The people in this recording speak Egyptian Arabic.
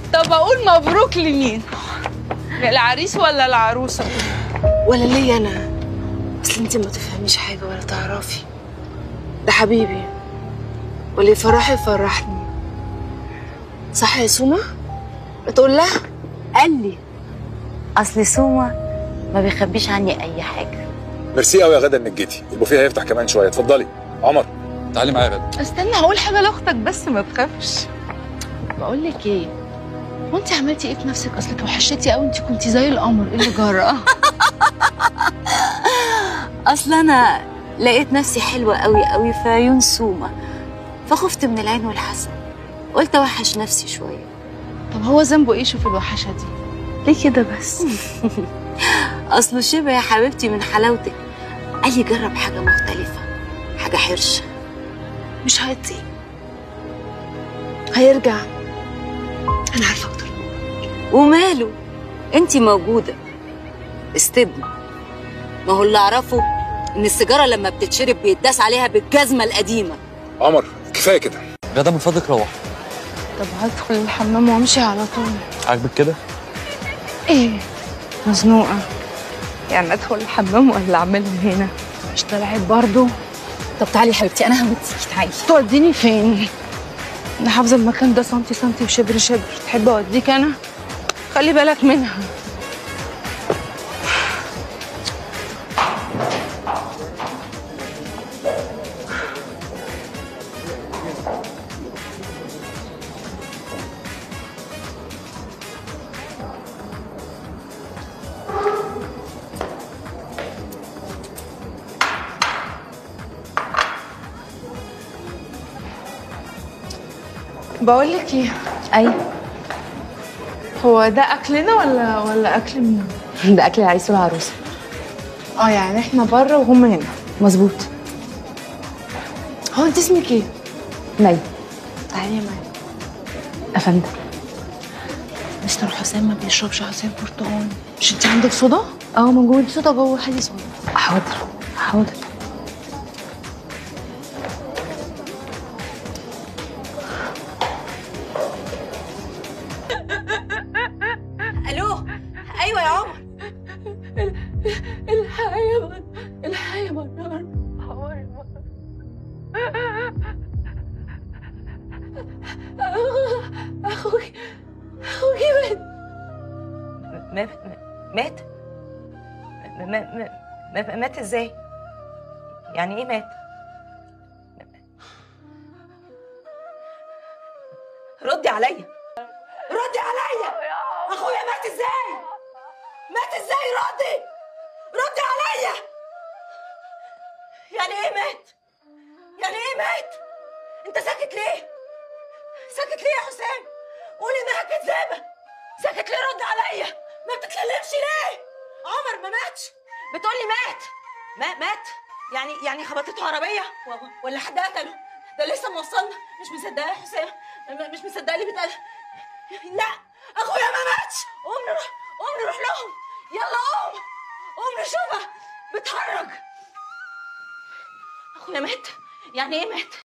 طب اقول مبروك لمين للعريس ولا العروسه ولا ليا انا اصل انت ما تفهميش حاجه ولا تعرفي ده حبيبي واللي يفرحي يفرحني صح يا سوما بتقول لها قال لي اصل سوما ما بيخبيش عني اي حاجه ميرسي قوي يا غدا انك جيتي البوفيه هيفتح كمان شويه اتفضلي عمر تعالي معايا يا غدا استنى هقول حاجه لاختك بس ما تخافش بقول لك ايه هو انت عملتي ايه في نفسك اصلك وحشتي قوي انت كنتي زي القمر ايه اللي جرى اصل انا لقيت نفسي حلوه قوي قوي في عيون سوما فخفت من العين والحسد قلت اوحش نفسي شويه طب هو ذنبه ايه شوف الوحشه دي ليه كده بس اصله شبه يا حبيبتي من حلاوتك قال لي جرب حاجه مختلفه حاجه حرشه مش هيطيق هيرجع انا عارفه اكتر وماله انتي موجوده استبني ما هو اللي اعرفه ان السيجاره لما بتتشرب بيتداس عليها بالجزمه القديمه عمر كفايه كده غدا من فضلك روح طب هدخل الحمام وامشي على طول عاجبك كده ايه مزنوقه يعني ادخل الحمام ولا اعملها هنا مش طلعت برضه طب تعالي يا حبيبتي انا هموتيكي تعالي توديني فين انا حافظه المكان ده سنتي سنتي وشبر شبر تحب اوديك انا خلي بالك منها بقول لك ايه اي هو ده اكلنا ولا ولا اكل مين ده اكل العريس والعروسه اه يعني احنا بره وهم هنا مظبوط هو انت اسمك ايه مي تعالي معايا افندم مستر حسام ما بيشربش عصير برتقال مش انت عندك صودا اه موجود صودا جوه حدي صودا حاضر حاضر الو ايوه يا عمر الحقيقة الحقيقة اخوك اخوك مات مات مات م- م- م- مات ازاي يعني ايه مات ردي عليا ردي عليا اخويا مات ازاي مات ازاي ردي ردي عليا يعني ايه مات يعني ايه مات انت ساكت ليه ساكت ليه يا حسام قولي انها كذابه ساكت ليه رد عليا ما بتتكلمش ليه عمر ما ماتش بتقولي مات ما مات يعني يعني خبطته عربيه و- ولا حد قتله ده لسه موصلنا مش مصدقه يا حسام م- مش مصدقه اللي بيتقال لا اخويا ما ماتش قوم نروح قوم نروح لهم يلا قوم قوم نشوفها بتهرج اخويا مات يعني ايه مات